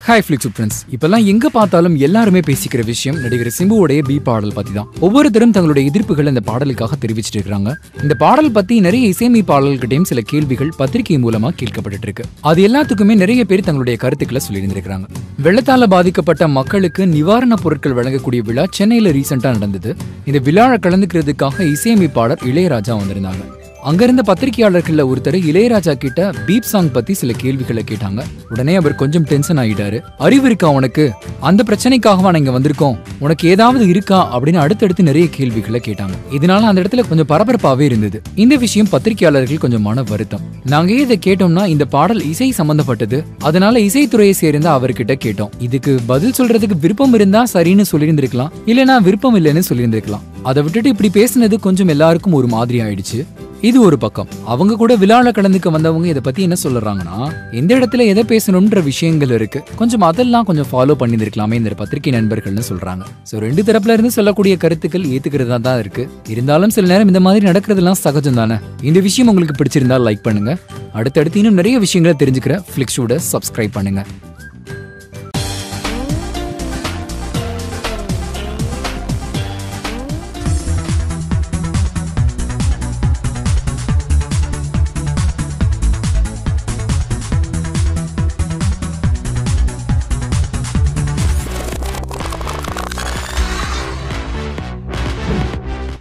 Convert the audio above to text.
hi Flix friends இப்பெல்லாம் எங்க பார்த்தாலும் எல்லாருமே பேசிக்கிற விஷயம் நடிகர் சிம்புவோடைய பி பாடல் பத்தி தான் ஒவ்வொருத்தரும் தங்களுடைய எதிர்ப்புகள் இந்த பாடலுக்காக தெரிவிச்சிட்டு இருக்காங்க இந்த பாடல் பத்தி நிறைய இசையமைப்பாளர்கிட்டையும் சில கேள்விகள் பத்திரிகை மூலமா கேட்கப்பட்டு இருக்கு அது எல்லாத்துக்குமே நிறைய பேர் தங்களுடைய கருத்துக்களை சொல்லியிருந்திருக்காங்க வெள்ளத்தால பாதிக்கப்பட்ட மக்களுக்கு நிவாரணப் பொருட்கள் வழங்கக்கூடிய விழா சென்னையில ரீசெண்டா நடந்தது இந்த விழாவை கலந்துக்கிறதுக்காக இசையமைப்பாளர் இளையராஜா வந்திருந்தாங்க அங்க இருந்த பத்திரிகையாளர்கள்ல ஒருத்தர் இளையராஜா கிட்ட பீப் சாங் பத்தி சில கேள்விகளை கேட்டாங்க உடனே அவர் கொஞ்சம் டென்ஷன் ஆயிட்டாரு அறிவு இருக்கா உனக்கு அந்த பிரச்சனைக்காகவா நாங்க வந்திருக்கோம் உனக்கு ஏதாவது இருக்கா அப்படின்னு அடுத்தடுத்து நிறைய கேள்விகளை கேட்டாங்க இதனால அந்த இடத்துல கொஞ்சம் பரபரப்பாவே இருந்தது இந்த விஷயம் பத்திரிகையாளர்கள் கொஞ்சம் மன வருத்தம் நாங்க ஏன் இதை கேட்டோம்னா இந்த பாடல் இசை சம்பந்தப்பட்டது அதனால இசைத்துறையை சேர்ந்த அவர்கிட்ட கேட்டோம் இதுக்கு பதில் சொல்றதுக்கு விருப்பம் இருந்தா சரின்னு சொல்லியிருந்திருக்கலாம் இல்லனா விருப்பம் இல்லைன்னு சொல்லியிருந்திருக்கலாம் அதை விட்டுட்டு இப்படி பேசுனது கொஞ்சம் எல்லாருக்கும் ஒரு மாதிரி ஆயிடுச்சு இது ஒரு பக்கம் அவங்க கூட விழால கலந்துக்க வந்தவங்க இதை பத்தி என்ன சொல்றாங்கன்னா எந்த இடத்துல எதை பேசணும்ன்ற விஷயங்கள் இருக்கு கொஞ்சம் அதெல்லாம் கொஞ்சம் ஃபாலோ பண்ணியிருக்கலாமே இந்த பத்திரிகை நண்பர்கள்னு சொல்றாங்க சோ ரெண்டு தரப்புல இருந்து சொல்லக்கூடிய கருத்துக்கள் ஏத்துக்கிறதா தான் இருக்கு இருந்தாலும் சில நேரம் இந்த மாதிரி நடக்கிறதுலாம் சகஜம் தானே இந்த விஷயம் உங்களுக்கு பிடிச்சிருந்தா லைக் பண்ணுங்க அடுத்தடுத்து இன்னும் நிறைய விஷயங்களை தெரிஞ்சுக்கிற ஃபிளிக்ஷோட சப்ஸ்கிரைப் பண்ணுங்க